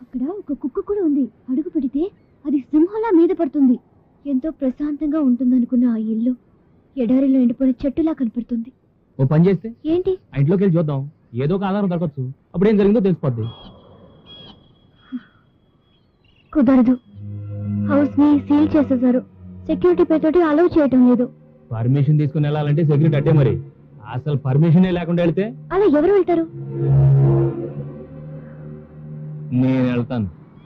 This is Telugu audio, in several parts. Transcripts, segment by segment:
అక్కడ ఒక కుక్క కూడా ఉంది అడుగు పెడితే అది సింహంలా మీద పడుతుంది ఎంతో ప్రశాంతంగా ఉంటుందనుకున్న ఆ ఇల్లు ఎడారిలో ఎండిపోయిన చెట్టులా కనపడుతుంది ఓ పని చేస్తే ఏంటి ఆ ఇంట్లోకి వెళ్ళి చూద్దాం ఏదో ఒక ఆధారం దొరకచ్చు అప్పుడు ఏం జరిగిందో తెలిసిపోద్ది కుదరదు హౌస్ ని సీల్ చేసేసారు సెక్యూరిటీ పేరుతోటి అలౌ చేయటం లేదు పర్మిషన్ తీసుకుని వెళ్ళాలంటే సెక్యూరిటీ అట్టే మరి అసలు పర్మిషన్ లేకుండా వెళ్తే అలా ఎవరు వెళ్తారు నేను వెళ్తాను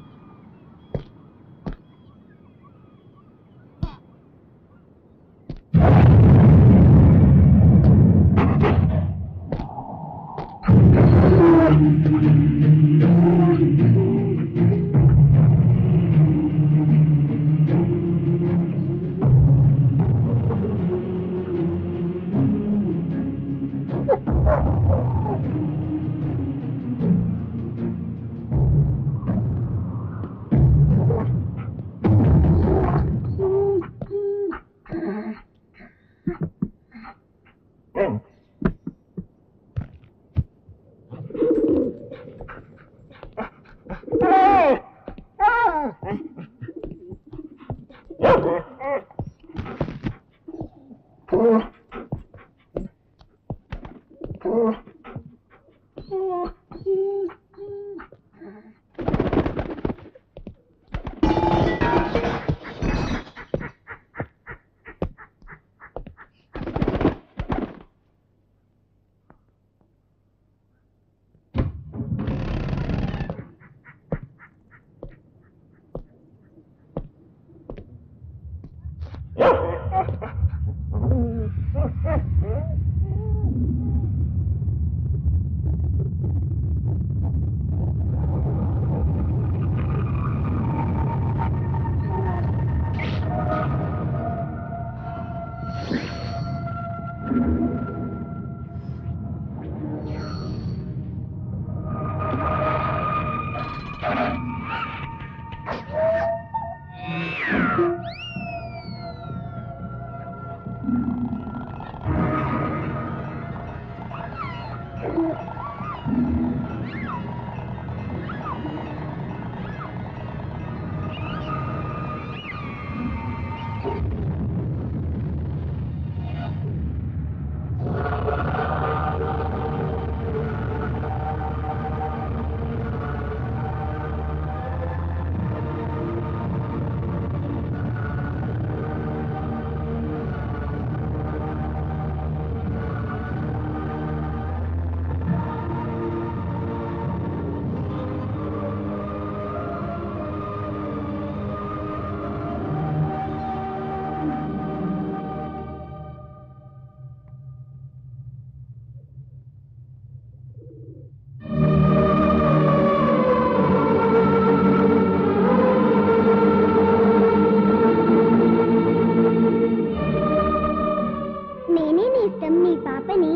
నేనే నేస్తాం నీ పాపని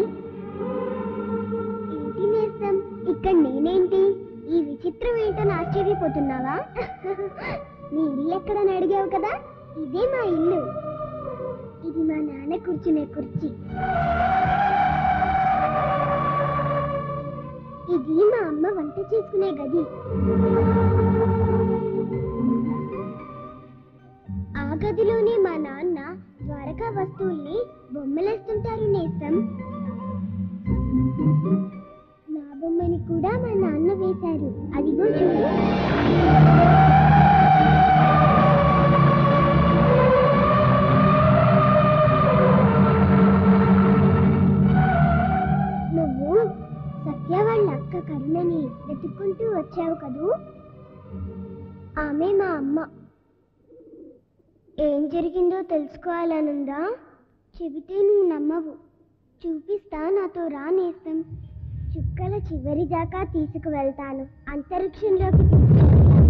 ఏంటి నేస్తాం ఇక్కడ నేనేంటి ఈ విచిత్రం ఏంటని ఆశ్చర్యపోతున్నావా నీ ఇల్లు ఎక్కడని అడిగావు కదా ఇదే మా ఇల్లు ఇది మా నాన్న కూర్చునే కుర్చీ ఇది మా అమ్మ వంట చేసుకునే గది ఆ గదిలోనే మా నాన్న ద్వారకా వస్తువుల్ని బొమ్మలేస్తుంటారు నేస్తం నా బొమ్మని కూడా మా నాన్న వేశారు అదిగో చూడు నువ్వు సత్య వాళ్ళ అక్క కరుణని వెతుక్కుంటూ వచ్చావు కదూ ఆమె మా అమ్మ ఏం జరిగిందో తెలుసుకోవాలనుందా చెబితే నువ్వు నమ్మవు చూపిస్తా నాతో రా నేస్తం చుక్కల చివరి దాకా తీసుకువెళ్తాను అంతరిక్షంలోకి తీసుకువెళ్తాను.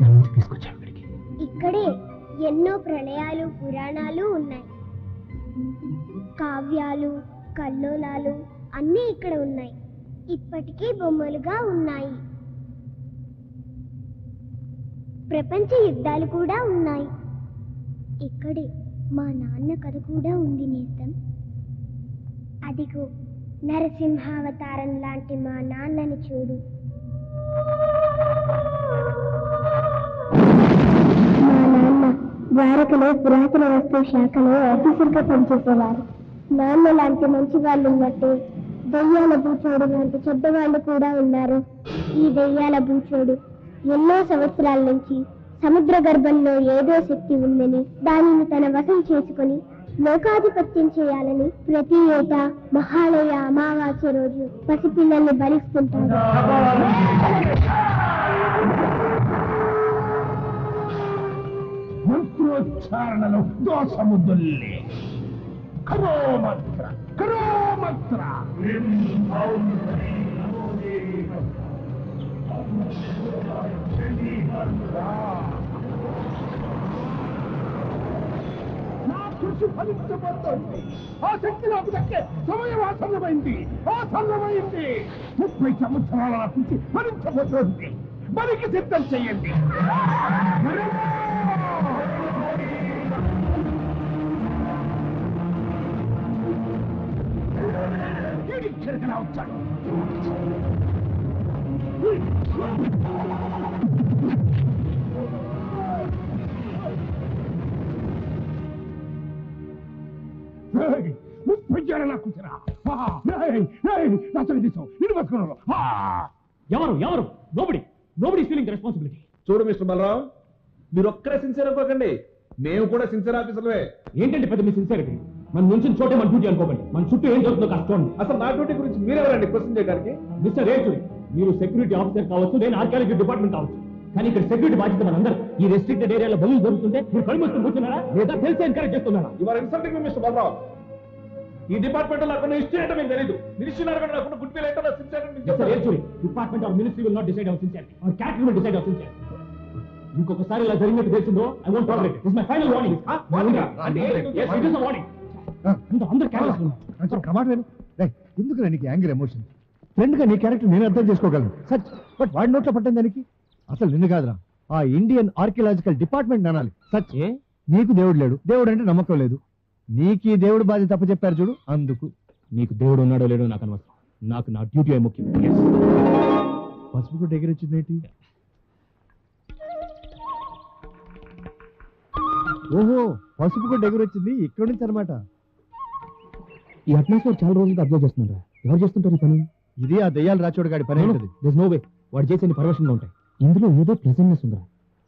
నన్ను తీసుకొచ్చావు ఇక్కడికి ఇక్కడే ఎన్నో ప్రళయాలు పురాణాలు ఉన్నాయి కావ్యాలు కల్లోలాలు అన్నీ ఇక్కడ ఉన్నాయి ఇప్పటికీ బొమ్మలుగా ఉన్నాయి ప్రపంచ యుద్ధాలు కూడా ఉన్నాయి ఇక్కడే మా నాన్న కథ కూడా ఉంది నేస్తం అదిగో నరసింహావతారం లాంటి మా నాన్నని చూడు మా నాన్న ద్వారకలో పురాతన వస్తు శాఖలో ఆఫీసర్గా పనిచేసేవారు నాన్న లాంటి మంచి వాళ్ళు ఉన్నట్టు దెయ్యాల బూచోడు లాంటి చెడ్డవాళ్ళు కూడా ఉన్నారు ఈ దెయ్యాల బూచోడు ఎన్నో సంవత్సరాల నుంచి సముద్ర గర్భంలో ఏదో శక్తి ఉందని దానిని తన వశం చేసుకొని లోకాధిపత్యం చేయాలని ప్రతి ఏటా మహాలయ అమావాస్య రోజు పసిపిల్లల్ని భరిస్తుంటారు మంత్రోచ్చారణలో దోషముద్దుల్లే కరో మంత్ర కరో మంత్ర నా కృషి ఫలించబోతోంది ఆ శక్తి నాకు దక్కే సమయం ఆసన్నమైంది ఆసన్నమైంది ముప్పై సంవత్సరాల నా కృషి ఫలించబోతోంది బలికి సిద్ధం చేయండి ఇక్కడికి వచ్చాడు ఏయ్, ముప్పై ఏళ్ళ నా కూతురా ఆహా, ఏయ్, ఏయ్, నా తల్లి తీసావు ఇటు పట్టుకున్నాను ఎవరు ఎవరు నోబడి నోబడి ఫీలింగ్ రెస్పాన్సిబిలిటీ చూడు మిస్టర్ బలరాం మీరు ఒక్కరే సిన్సియర్ అనుకోకండి మేము కూడా సిన్సియర్ ఆఫీసర్లే ఏంటంటే పెద్ద మీ సిన్సియారిటీ మన నుంచి చోటే మన డ్యూటీ అనుకోకండి మన చుట్టూ ఏం జరుగుతుందో కాస్త చూడండి అసలు నా డ్యూటీ గురించి మీరెవరండి క్వశ్చన్ చేయడానికి మిస్టర్ రేచూరి మీరు సెక్యూరిటీ ఆఫీసర్ కావచ్చు నేను ఆర్కియాలజీ డిపార్ట్మెంట్ కావచ్చు కానీ ఇక్కడ సెక్యూరిటీ బాధ్యత మనందరూ ఈ రెస్ట్రిక్టెడ్ ఏరియాలో బలు జరుగుతుంటే మీరు కళ్ళు మూసుకొని కూర్చున్నారా లేదా తెలిసి ఎంకరేజ్ చేస్తున్నారా ఇవాళ ఇన్సల్టింగ్ మిస్టర్ బలరాం ఈ డిపార్ట్మెంట్ లో నాకున్న హిస్టరీ ఏంటో మీకు తెలియదు మినిస్ట్రీ నాకున్న నాకున్న గుడ్ విల్ ఏంటో నాకు sincere Mister Rechuri department of ministry will not decide our sincerity our character will decide our sincerity ఇంకొకసారి ఇలా జరిగినట్టు తెలిసిందో I won't tolerate it's my final warning warning అందరూ క్యారెక్టర్స్ ఉన్నారు ప్రమాదం వేణు రేయ్, ఎందుకు నీకు యాంగర్ ఎమోషన్ ఫ్రెండ్ గా నీ క్యారెక్టర్ నేను అర్థం చేసుకోగలను సచ్ బట్ వాడి నోట్లో పట్టం దానికి అసలు నిన్ను కాదురా ఆ ఇండియన్ ఆర్కియలాజికల్ డిపార్ట్మెంట్ అనాలి సచ్ ఏ నీకు దేవుడు లేడు దేవుడు అంటే నమ్మకం లేదు నీకు ఈ దేవుడు బాధ్యత తప్ప చెప్పారు చూడు అందుకు నీకు దేవుడు ఉన్నాడో లేడో నాకు అనవసరం నాకు నా డ్యూటీ ముఖ్యం Yes. పసుపు గుడ్డ ఎగిరొచ్చిందేంటి ఓహో పసుపు గుడ్డ ఎగిరొచ్చింది ఇక్కడ నుంచి అనమాట ఈ అట్మాస్ఫియర్ చాలా రోజులుగా అబ్జర్వ్ చేస్తున్నారా ఎవరు చేస్తుంటారు ఈ పని ఇది ఆ దయ్యాలు రాచోడు గాడి పని ఏంటది దిస్ నో వే వాడు చేసేది పర్వశంగా ఉంటాయి ఇందులో ఏదో ప్రెజెంట్నెస్ ఉందా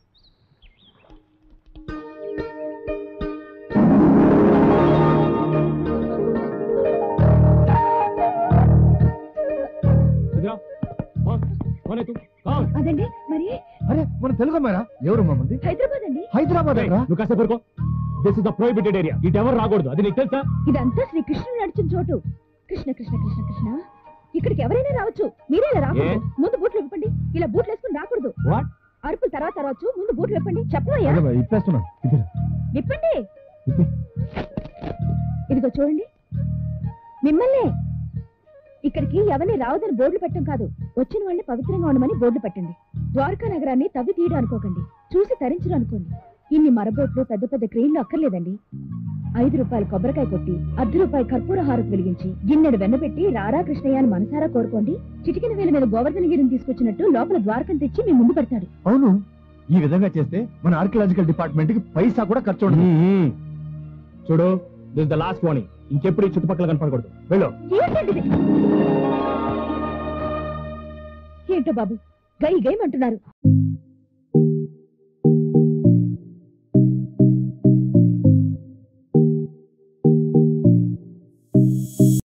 అదండి మరి అరే మన తెలుగు అమ్మారా ఎవరు మంది హైదరాబాద్ అండి హైదరాబాద్ రా నువ్వు కాసేపు ఊరుకో this is the prohibited area ఇటు ఎవరు రాకూడదు అది నీకు తెలుసా ఇదంతా శ్రీ కృష్ణుడు నడిచిన చోటు కృష్ణ కృష్ణ కృష్ణ కృష్ణ ఇక్కడికి ఎవరైనా రావచ్చు మీరే ఇలా రాకూడదు ఏ? ముందు బూట్లు విప్పండి ఇలా బూట్లు వేసుకుని రాకూడదు వాట్ అరుపులు తర్వాత రావచ్చు ముందు బూట్లు విప్పండి చెప్పవయ్యా ఇప్పేస్తున్నాను ఇద్దరు విప్పండి ఇదిగో చూడండి మిమ్మల్ని ఇక్కడికి ఎవరిని రావదని బోర్డులు పెట్టడం కాదు వచ్చిన వాళ్ళని పవిత్రంగా ఉండమని బోర్డులు పెట్టండి ద్వారకా నగరాన్ని తవ్వి తీయడం అనుకోకండి చూసి తరించడం అనుకోండి ఇన్ని మరబోట్లు పెద్ద పెద్ద క్రెయిన్లు అక్కర్లేదండి ఐదు రూపాయలు కొబ్బరికాయ కొట్టి అర్ధ రూపాయి కర్పూర హారతి వెలిగించి గిన్నెడు వెన్నపెట్టి రారా కృష్ణయ్య అని మనసారా కోరుకోండి చిటికిన వేల మీద గోవర్ధనగిరిని తీసుకొచ్చినట్టు లోపల ద్వారకం తెచ్చి మీ ముందు పెడతాడు అవును ఈ విధంగా చేస్తే మన ఆర్కియలాజికల్ డిపార్ట్మెంట్ కి పైసా కూడా ఖర్చు ఉండదు చూడు దిస్ ద లాస్ట్ వార్నింగ్ ఇంకెప్పుడు ఈ చుట్టుపక్కల కనపడకూడదు వెళ్ళు ఏంటండి ఇది? ఏంటో బాబు గై గైమంటున్నారు